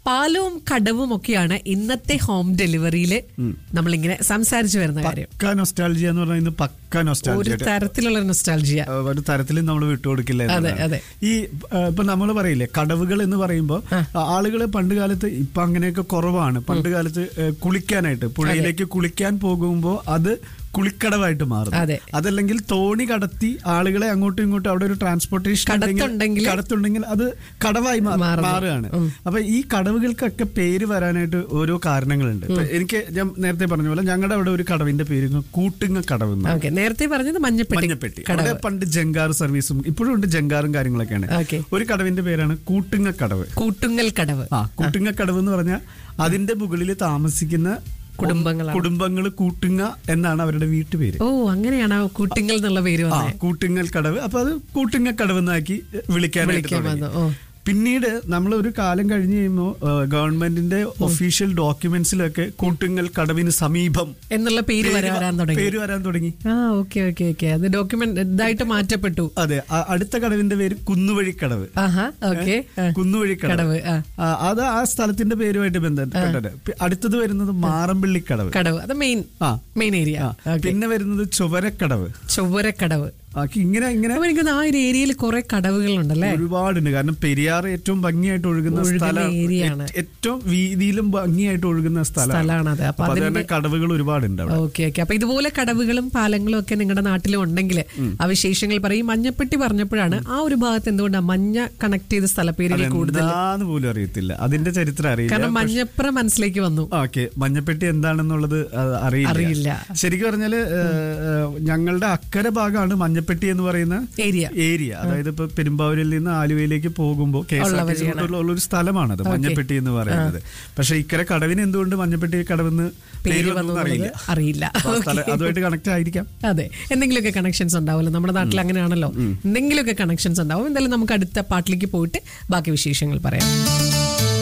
പാലവും കടവും ഒക്കെയാണ് ഇന്നത്തെ ഹോം ഡെലിവറിയിൽ നമ്മളിങ്ങനെ സംസാരിച്ചു വരുന്ന കാര്യം പക്ക നൊസ്റ്റാൾജിയ എന്ന് പറഞ്ഞാൽ ഇന്ന് പക്ക ഒരു നൊസ്റ്റാൾജിയ തരത്തിലുള്ള നൊസ്റ്റാൾജിയ ഒരു തരത്തിലും നമ്മൾ വിട്ടുകൊടുക്കില്ല അതെ, എന്നുള്ളതാണ്. അതെ. ഈ ആ, ഇപ്പൊ നമ്മൾ പറയില്ലേ കടവുകൾ എന്ന് പറയുമ്പോൾ ആളുകൾ പണ്ട് കാലത്ത് ഇപ്പൊ അങ്ങനെയൊക്കെ കുറവാണ് പണ്ട് കാലത്ത് ഏ, കുളിക്കാനായിട്ട് പുഴയിലേക്ക് കുളിക്കാൻ പോകുമ്പോൾ അത് കുളിക്കടവായിട്ട് മാറും അതെ. അതല്ലെങ്കിൽ തോണി കടത്തി ആളുകളെ അങ്ങോട്ടും ഇങ്ങോട്ടും അവിടെ ഒരു ട്രാൻസ്പോർട്ടേഷൻ കടത്തുണ്ടെങ്കിൽ- കടത്തുണ്ടെങ്കിൽ അത് കടവായി മാ- മാറുന്നു. മാറുകയാണ് അപ്പൊ ഈ കടവുകൾക്കൊക്കെ പേര് വരാനായിട്ട് ഓരോ കാരണങ്ങളുണ്ട് ഇപ്പൊ എനിക്ക് ഞാൻ നേരത്തെ പറഞ്ഞ പോലെ ഞങ്ങളുടെ അവിടെ ഒരു കടവിന്റെ പേര് കൂട്ടുങ്ങ കടവ് എന്നാണ്. ഓക്കെ നേരത്തെ പറഞ്ഞത് മഞ്ഞപ്പെട്ടി മഞ്ഞപ്പെട്ടി അവിടെ പണ്ട് ജങ്കാർ സർവീസും ഇപ്പോഴും ഉണ്ട് ജങ്കാറും കാര്യങ്ങളൊക്കെയാണ് ഓക്കെ. ഒരു കടവിന്റെ പേരാണ് കൂട്ടുങ്ങ കടവ് കൂട്ടുങ്ങൽ കടവ് ആ കൂട്ടുങ്ങ കടവ് എന്ന് പറഞ്ഞാൽ അതിന്റെ മുകളിൽ താമസിക്കുന്ന കുടുംബങ്ങളാണ്. കുടുംബങ്ങൾ കൂട്ടുങ്ങ എന്നാണ് അവരുടെ വീട്ടുപേര് ഓ അങ്ങനെയാണ് ആ കൂട്ടുങ്ങൽ എന്നുള്ള പേര് ആ വന്നത് കൂട്ടുങ്ങൽ കടവ് അപ്പൊ അത് കൂട്ടുങ്ങ കടവ് എന്നാക്കി വിളിക്കാനായിട്ട് വിളിക്കാൻ തുടങ്ങി. വന്നു ഓ പിന്നീട് നമ്മൾ ഒരു കാലം കഴിഞ്ഞ് കഴിയുമ്പോൾ ഗവൺമെന്റിന്റെ ഒഫീഷ്യൽ ഡോക്യുമെന്റ്സിലൊക്കെ കൂട്ടുങ്ങൽ കടവിന് സമീപം എന്നുള്ള പേര് വരെ വരാൻ തുടങ്ങി പേര് വരാൻ തുടങ്ങി ആ ഓക്കെ ഓക്കെ ഓക്കെ അത് ഡോക്യുമെന്റ് ഇതായിട്ട് മാറ്റപ്പെട്ടു അതെ ആ, അടുത്ത കടവിന്റെ പേര് കുന്നുവഴിക്കടവ് ആഹാ ഓക്കെ കുന്നുവഴിക്കടവ് കടവ് ആ ആ, അത് ആ സ്ഥലത്തിന്റെ പേരുമായിട്ട് ബന്ധപ്പെട്ടത് പി- അടുത്തത് വരുന്നത് മാറമ്പള്ളിക്കടവ് കടവ് അത് മെയിൻ ആ മെയിൻ ഏരിയ ആ, പിന്നെ വരുന്നത് ചുവരക്കടവ് ചൊവ്വരക്കടവ് ബാക്കി ഇങ്ങനെ ഇങ്ങനെ അപ്പൊ എനിക്ക് തോന്നുന്നു ആ ഒരു ഏരിയയിൽ കുറെ കടവുകളുണ്ടല്ലേ ഒരുപാടുണ്ട് കാരണം പെരിയാർ ഏറ്റവും ഭംഗിയായിട്ട് ഒഴുകുന്ന ഒഴുകുന്ന സ്ഥലം ഏരിയയാണ്. ഏ- ഏറ്റവും വീതിയിലും ഭംഗിയായിട്ട് ഒഴുകുന്ന സ്ഥലമാണ് സ്ഥലമാണത് അപ്പൊ അപ്പൊ അത് അതിന്റെ തന്നെ കടവുകൾ ഒരുപാടുണ്ട് അവിടെ ഓക്കെ ഓക്കെ അപ്പൊ ഇതുപോലെ കടവുകളും പാലങ്ങളും ഒക്കെ നിങ്ങളുടെ നാട്ടിലും ഉണ്ടെങ്കിൽ ആ വിശേഷങ്ങൾ പറയും മഞ്ഞപ്പെട്ടി പറഞ്ഞപ്പോഴാണ് ആ ഒരു ഭാഗത്ത് എന്തുകൊണ്ടാണ് മഞ്ഞ കണക്ട് ചെയ്ത സ്ഥലപ്പേരുകൾ കൂടുതൽ എന്താന്ന് പോലും അറിയത്തില്ല അതിന്റെ ചരിത്രം അറിയില്ല കാരണം മഞ്ഞപ്പുറം മനസ്സിലേക്ക് വന്നു ഓക്കെ മഞ്ഞപ്പെട്ടി എന്താണെന്നുള്ളത് അത് അറിയില്ല അറിയില്ല. ശരിക്കും പറഞ്ഞാല് ഏഹ്, ഞങ്ങളുടെ അക്കരെ ഭാഗമാണ് മഞ്ഞപ്പെട്ടി എന്ന് പറയുന്ന ഏരിയ ഏരിയ അതായത് ഇപ്പൊ പെരുമ്പാവൂരിൽ നിന്ന് ആലുവയിലേക്ക് പോകുമ്പോൾ കെ എസ് ഉള്ള ആർ ടി സി വഴിയാണ്. ഉള്ള ഒരു സ്ഥലമാണത് മഞ്ഞപ്പെട്ടി എന്ന് പറയുന്നത് പക്ഷെ ഇക്കരെ കടവിന് എന്തുകൊണ്ട് മഞ്ഞപ്പെട്ടി കടവെന്ന് പേര് പേര് വന്നു വന്നു അറിയില്ല എന്നുള്ളത് അറിയില്ല അപ്പൊ ആ സ്ഥലം- Okay. അതുമായിട്ട് കണക്ട് ആയിരിക്കാം അതെ എന്തെങ്കിലുമൊക്കെ കണക്ഷൻസ് ഉണ്ടാവുമല്ലോ നമ്മുടെ നാട്ടിൽ അങ്ങനെയാണല്ലോ എന്തെങ്കിലുമൊക്കെ കണക്ഷൻസ് ഉണ്ടാവും എന്തായാലും നമുക്ക് അടുത്ത പാട്ടിലേക്ക് പോയിട്ട് ബാക്കി വിശേഷങ്ങൾ പറയാം